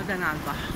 بعدا عن البحر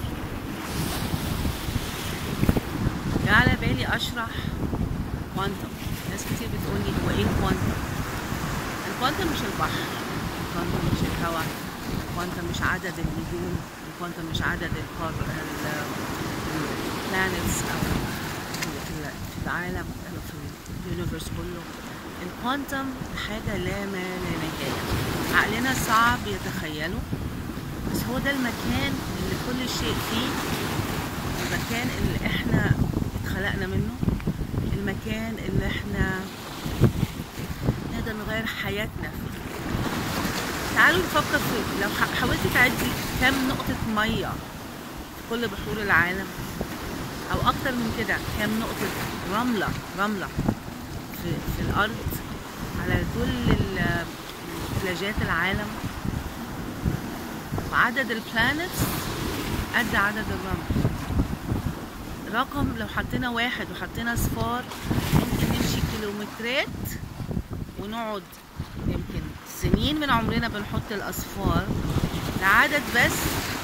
جه على بالي اشرح كوانتم ناس كتير بتقولي هو ايه الكوانتم الكوانتم مش البحر الكوانتم مش الهواء الكوانتم مش عدد النجوم الكوانتم مش عدد القار البلانتس او في في العالم او في اليونيفرس كله الكوانتم حاجة لا ما لا نهاية عقلنا صعب يتخيله بس هو ده المكان اللي كل شيء فيه المكان اللي احنا اتخلقنا منه المكان اللي احنا نقدر نغير حياتنا فيه تعالوا نفكر في لو ح- حاولت تعدي كم نقطة مية في كل بحور العالم أو أكتر من كده كم نقطة رملة رملة في, في الأرض على كل ال- بلاجات العالم وعدد البلانتس قد عدد الرمل رقم لو حطينا واحد وحطينا صفار ممكن نمشي كيلومترات ونقعد يمكن سنين من عمرنا بنحط الأصفار لعدد بس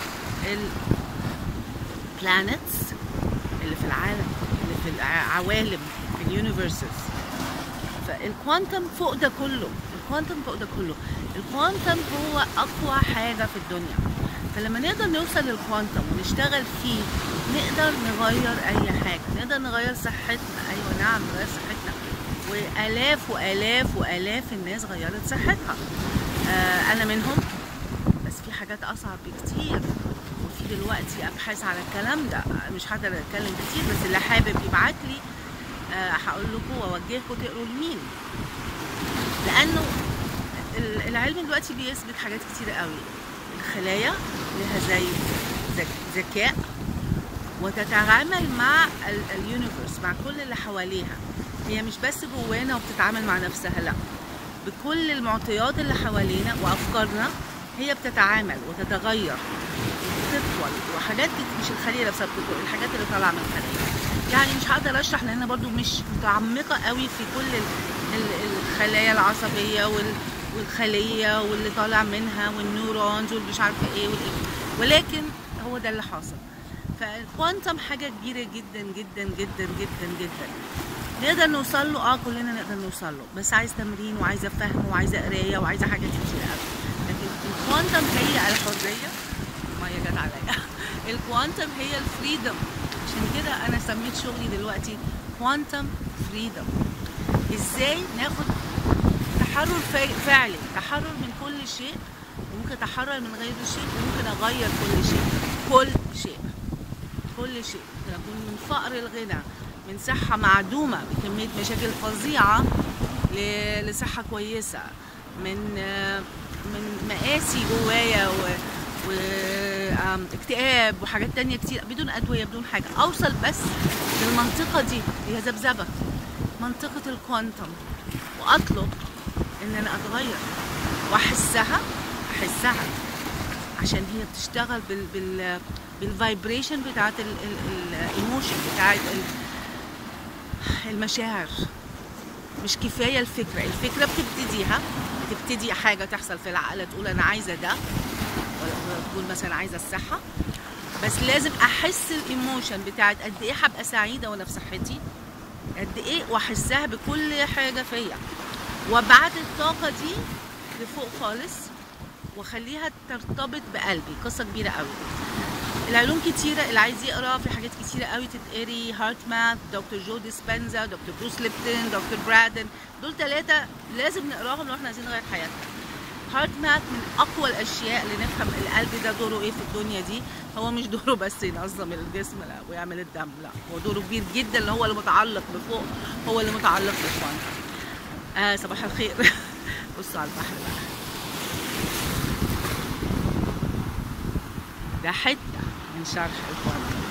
البلانتس اللي في العالم اللي في العوالم في اليونيفرسز فالكوانتم فوق ده كله الكوانتم فوق ده كله الكوانتم هو اقوى حاجه في الدنيا فلما نقدر نوصل للكوانتم ونشتغل فيه نقدر نغير اي حاجه نقدر نغير صحتنا ايوه نعم نغير صحتنا والاف والاف والاف الناس غيرت صحتها آه انا منهم بس في حاجات اصعب بكتير وفي دلوقتي ابحاث على الكلام ده مش هقدر اتكلم كتير بس اللي حابب يبعت لي آه، هقول لكم واوجهكم تقروا لمين لانه ال- العلم دلوقتي بيثبت حاجات كتير قوي الخلايا لها زي ذك- ذكاء وتتعامل مع ال- اليونيفرس مع كل اللي حواليها هي مش بس جوانا وبتتعامل مع نفسها لا بكل المعطيات اللي حوالينا وافكارنا هي بتتعامل وتتغير وتطول وحاجات كت- مش الخليه نفسها بتطول الحاجات اللي طالعه من الخليه يعني مش هقدر اشرح لان انا برضو مش متعمقه قوي في كل ال- ال- الخلايا العصبيه وال والخليه واللي طالع منها والنيورونز والمش عارفه ايه والايه ولكن هو ده اللي حاصل فالكوانتم حاجه كبيره جدا جدا جدا جدا جدا نقدر نوصل له اه كلنا نقدر نوصل له بس عايز تمرين وعايزه فهم وعايزه قرايه وعايزه حاجات كتير قوي لكن الكوانتم هي الحريه الميه جت عليا الكوانتم هي الفريدم عشان كده انا سميت شغلي دلوقتي كوانتم فريدم ازاي ناخد تحرر فا- فعلي تحرر من كل شيء وممكن اتحرر من غير شيء وممكن اغير كل شيء كل شيء كل شيء ممكن اكون من فقر الغنى من صحة معدومة بكمية مشاكل فظيعة ل- لصحة كويسة من آه، من مقاسي جوايا و واكتئاب وحاجات تانية كتير بدون أدوية بدون حاجة أوصل بس للمنطقة دي هي ذبذبة منطقة الكوانتم وأطلب إن أنا أتغير وأحسها أحسها عشان هي بتشتغل بال بال بالفايبريشن بتاعت الايموشن بتاعت ال- المشاعر مش كفايه الفكره الفكره بتبتديها بتبتدي حاجه تحصل في العقل تقول انا عايزه ده ولا ولا تقول مثلا عايزه الصحه بس لازم احس الايموشن بتاعت قد ايه هبقى سعيده وانا في صحتي قد ايه واحسها بكل حاجه فيا وابعت الطاقه دي لفوق خالص واخليها ترتبط بقلبي قصه كبيره قوي العلوم كتيرة اللي عايز يقرا في حاجات كتيرة قوي تتقري هارت ماث دكتور جو ديسبنزا دكتور بروس ليبتون دكتور برادن دول ثلاثة لازم نقراهم لو احنا عايزين نغير حياتنا هارت ماث من اقوى الاشياء اللي نفهم القلب ده دوره ايه في الدنيا دي هو مش دوره بس ينظم الجسم لا ويعمل الدم لا هو دوره كبير جدا اللي هو اللي متعلق بفوق هو اللي متعلق بالكوانتم آه صباح الخير بصوا على البحر بقى ده حته من شرح الكوانتم